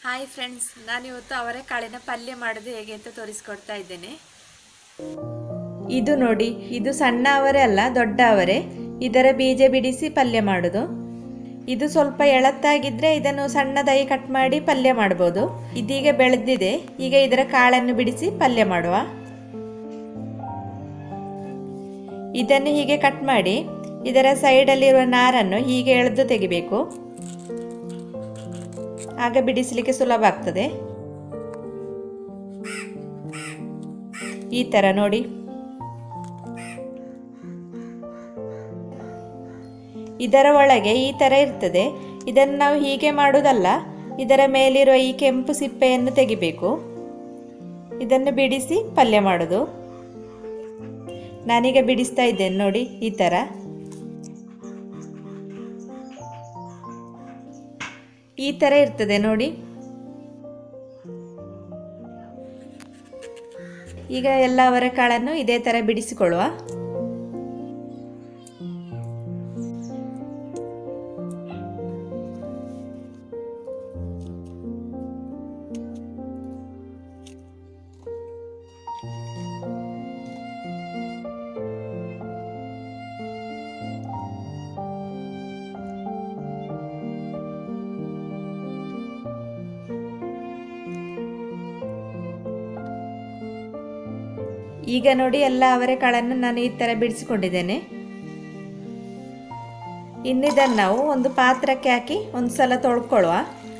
hi friends ನಾನಿವತ್ತು ಅವರೆಕಾಳಿನ ಪಲ್ಯ ಮಾಡೋದು ಹೇಗೆ ಅಂತ ತೋರಿಸ್ಕೊಡ್ತಾ ಇದ್ದೇನೆ ಇದು ನೋಡಿ ಇದು ಸಣ್ಣ ಅವರೆ ಅಲ್ಲ ದೊಡ್ಡ ಅವರೆ ಇದರ ಬೀಜ ಬಿಡಿಸಿ ಪಲ್ಯ ಮಾಡೋದು ಇದು ಸ್ವಲ್ಪ ಎಳತ್ತಾಗಿದ್ರೆ ಇದನ್ನು ಸಣ್ಣದಾಗಿ ಕಟ್ ಮಾಡಿ ಪಲ್ಯ ಮಾಡ್ಬೋದು ಇದೀಗ ಬೆಳೆದಿದೆ ಈಗ ಇದರ ಕಾಳನ್ನು ಬಿಡಿಸಿ ಪಲ್ಯ ಮಾಡುವ ಇದನ್ನು ಹೀಗೆ ಕಟ್ ಮಾಡಿ ಇದರ ಸೈಡಲ್ಲಿರುವ ನಾರನ್ನು ಹೀಗೆ ಎಳೆದು ತೆಗಿಬೇಕು ಆಗ ಬಿಡಿಸಲಿಕ್ಕೆ ಸುಲಭ ಆಗ್ತದೆ ಈ ಥರ ನೋಡಿ ಇದರ ಒಳಗೆ ಈ ಥರ ಇರ್ತದೆ ಇದನ್ನು ನಾವು ಹೀಗೆ ಮಾಡುವುದಲ್ಲ ಇದರ ಮೇಲಿರುವ ಈ ಕೆಂಪು ಸಿಪ್ಪೆಯನ್ನು ತೆಗಿಬೇಕು ಇದನ್ನು ಬಿಡಿಸಿ ಪಲ್ಯ ಮಾಡೋದು ನಾನೀಗ ಬಿಡಿಸ್ತಾ ಇದ್ದೇನೆ ನೋಡಿ ಈ ಥರ ಈ ಥರ ಇರ್ತದೆ ನೋಡಿ ಈಗ ಎಲ್ಲ ಅವರೆಕಾಳನ್ನು ಇದೇ ಥರ ಬಿಡಿಸಿಕೊಳ್ಳುವ ಈಗ ನೋಡಿ ಎಲ್ಲ ಅವರೆಕಾಳನ್ನು ನಾನು ಈ ಥರ ಬಿಡಿಸಿಕೊಂಡಿದ್ದೇನೆ ಇನ್ನಿದನ್ನು ನಾವು ಒಂದು ಪಾತ್ರಕ್ಕೆ ಹಾಕಿ ಒಂದು ಸಲ ತೊಳ್ಕೊಳ್ಳುವ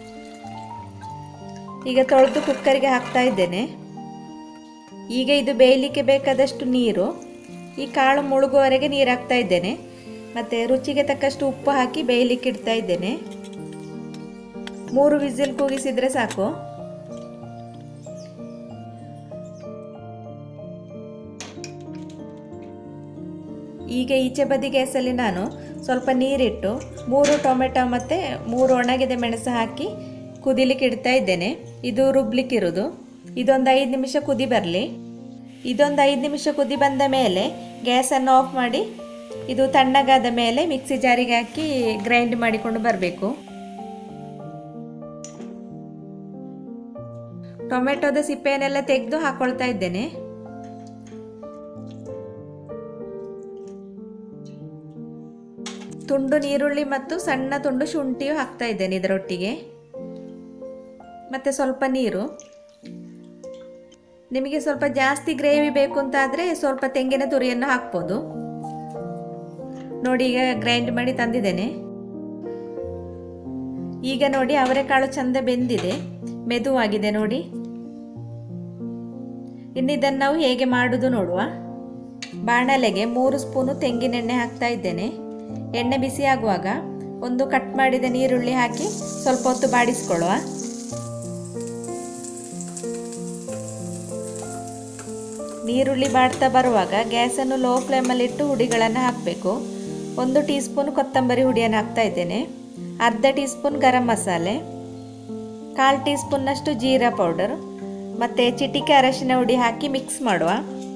ಈಗ ತೊಳೆದು ಕುಕ್ಕರಿಗೆ ಹಾಕ್ತಾ ಇದ್ದೇನೆ ಈಗ ಇದು ಬೇಯಲಿಕ್ಕೆ ಬೇಕಾದಷ್ಟು ನೀರು ಈ ಕಾಳು ಮುಳುಗುವವರೆಗೆ ನೀರು ಹಾಕ್ತಾ ಇದ್ದೇನೆ ಮತ್ತು ರುಚಿಗೆ ತಕ್ಕಷ್ಟು ಉಪ್ಪು ಹಾಕಿ ಬೇಯಲಿಕ್ಕೆ ಇಡ್ತಾ ಇದ್ದೇನೆ ಮೂರು ವಿಸಿಲ್ ಕೂಗಿಸಿದರೆ ಸಾಕು ಈಗ ಈಚೆ ಬದಿ ಗ್ಯಾಸಲ್ಲಿ ನಾನು ಸ್ವಲ್ಪ ನೀರಿಟ್ಟು ಮೂರು ಟೊಮೆಟೊ ಮತ್ತು ಮೂರು ಒಣಗಿದ ಮೆಣಸು ಹಾಕಿ ಕುದಿಲಿಕ್ಕೆ ಇಡ್ತಾ ಇದ್ದೇನೆ ಇದು ರುಬ್ಲಿಕ್ಕಿರೋದು ಇದೊಂದು ಐದು ನಿಮಿಷ ಕುದಿ ಬರಲಿ ಇದೊಂದು ಐದು ನಿಮಿಷ ಕುದಿ ಬಂದ ಮೇಲೆ ಗ್ಯಾಸನ್ನು ಆಫ್ ಮಾಡಿ ಇದು ತಣ್ಣಗಾದ ಮೇಲೆ ಮಿಕ್ಸಿ ಜಾರಿಗೆ ಹಾಕಿ ಗ್ರೈಂಡ್ ಮಾಡಿಕೊಂಡು ಬರಬೇಕು ಟೊಮೆಟೊದ ಸಿಪ್ಪೆಯನ್ನೆಲ್ಲ ತೆಗೆದು ಹಾಕೊಳ್ತಾ ಇದ್ದೇನೆ ತುಂಡು ನೀರುಳ್ಳಿ ಮತ್ತು ಸಣ್ಣ ತುಂಡು ಶುಂಠಿಯು ಹಾಕ್ತಾ ಇದ್ದೇನೆ ಇದರೊಟ್ಟಿಗೆ ಮತ್ತು ಸ್ವಲ್ಪ ನೀರು ನಿಮಗೆ ಸ್ವಲ್ಪ ಜಾಸ್ತಿ ಗ್ರೇವಿ ಬೇಕು ಅಂತ ಆದರೆ ಸ್ವಲ್ಪ ತೆಂಗಿನ ತುರಿಯನ್ನು ಹಾಕ್ಬೋದು ನೋಡಿ ಈಗ ಗ್ರೈಂಡ್ ಮಾಡಿ ತಂದಿದ್ದೇನೆ ಈಗ ನೋಡಿ ಅವರೆಕಾಳು ಚಂದ ಬೆಂದಿದೆ ಮೆದುವಾಗಿದೆ ನೋಡಿ ಇನ್ನಿದನ್ನು ನಾವು ಹೇಗೆ ಮಾಡುವುದು ನೋಡುವ ಬಾಣಲೆಗೆ ಮೂರು ಸ್ಪೂನು ತೆಂಗಿನೆಣ್ಣೆ ಹಾಕ್ತಾ ಇದ್ದೇನೆ ಎಣ್ಣೆ ಬಿಸಿ ಆಗುವಾಗ ಒಂದು ಕಟ್ ಮಾಡಿದ ನೀರುಳ್ಳಿ ಹಾಕಿ ಸ್ವಲ್ಪ ಹೊತ್ತು ಬಾಡಿಸ್ಕೊಳ್ಳುವ ನೀರುಳ್ಳಿ ಬಾಡ್ತಾ ಬರುವಾಗ ಗ್ಯಾಸನ್ನು ಲೋ ಫ್ಲೇಮಲ್ಲಿಟ್ಟು ಹುಡಿಗಳನ್ನು ಹಾಕಬೇಕು ಒಂದು ಟೀ ಸ್ಪೂನ್ ಕೊತ್ತಂಬರಿ ಹುಡಿಯನ್ನು ಹಾಕ್ತಾ ಇದ್ದೇನೆ ಅರ್ಧ ಟೀ ಸ್ಪೂನ್ ಗರಂ ಮಸಾಲೆ ಕಾಲು ಟೀ ಸ್ಪೂನ್ನಷ್ಟು ಜೀರಾ ಪೌಡರ್ ಮತ್ತು ಚಿಟಿಕೆ ಅರಶಿನ ಹುಡಿ ಹಾಕಿ ಮಿಕ್ಸ್ ಮಾಡುವ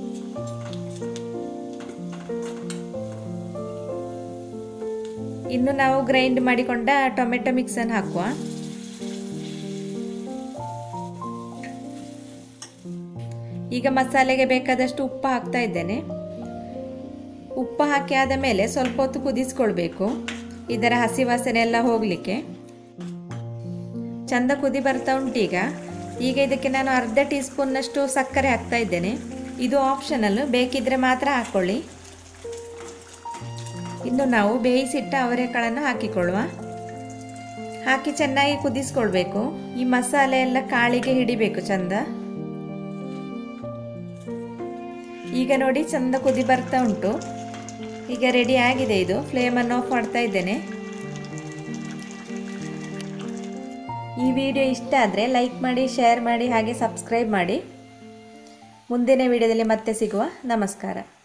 ಇನ್ನು ನಾವು ಗ್ರೈಂಡ್ ಮಾಡಿಕೊಂಡ ಟೊಮೆಟೊ ಮಿಕ್ಸನ್ನು ಹಾಕುವ ಈಗ ಮಸಾಲೆಗೆ ಬೇಕಾದಷ್ಟು ಉಪ್ಪು ಹಾಕ್ತಾ ಇದ್ದೇನೆ ಉಪ್ಪು ಹಾಕಿ ಆದ ಮೇಲೆ ಸ್ವಲ್ಪ ಹೊತ್ತು ಕುದಿಸ್ಕೊಳ್ಬೇಕು ಇದರ ಹಸಿ ವಾಸನೆ ಎಲ್ಲ ಹೋಗಲಿಕ್ಕೆ ಚಂದ ಕುದಿ ಬರ್ತಾ ಉಂಟೀಗ ಈಗ ಇದಕ್ಕೆ ನಾನು ಅರ್ಧ ಟೀ ಸ್ಪೂನ್ನಷ್ಟು ಸಕ್ಕರೆ ಹಾಕ್ತಾ ಇದ್ದೇನೆ ಇದು ಆಪ್ಷನಲ್ ಬೇಕಿದ್ರೆ ಮಾತ್ರ ಹಾಕ್ಕೊಳ್ಳಿ ಇನ್ನು ನಾವು ಬೇಯಿಸಿಟ್ಟ ಅವರೆಕಾಳನ್ನು ಹಾಕಿಕೊಳ್ಳುವ ಹಾಕಿ ಚೆನ್ನಾಗಿ ಕುದಿಸ್ಕೊಳ್ಬೇಕು ಈ ಮಸಾಲೆ ಎಲ್ಲ ಕಾಳಿಗೆ ಹಿಡಿಬೇಕು ಚಂದ ಈಗ ನೋಡಿ ಚಂದ ಕುದಿ ಬರ್ತಾ ಉಂಟು ಈಗ ರೆಡಿ ಆಗಿದೆ ಇದು ಫ್ಲೇಮನ್ನು ಆಫ್ ಮಾಡ್ತಾ ಇದ್ದೇನೆ ಈ ವಿಡಿಯೋ ಇಷ್ಟ ಆದರೆ ಲೈಕ್ ಮಾಡಿ ಶೇರ್ ಮಾಡಿ ಹಾಗೆ ಸಬ್ಸ್ಕ್ರೈಬ್ ಮಾಡಿ ಮುಂದಿನ ವಿಡಿಯೋದಲ್ಲಿ ಮತ್ತೆ ಸಿಗುವ ನಮಸ್ಕಾರ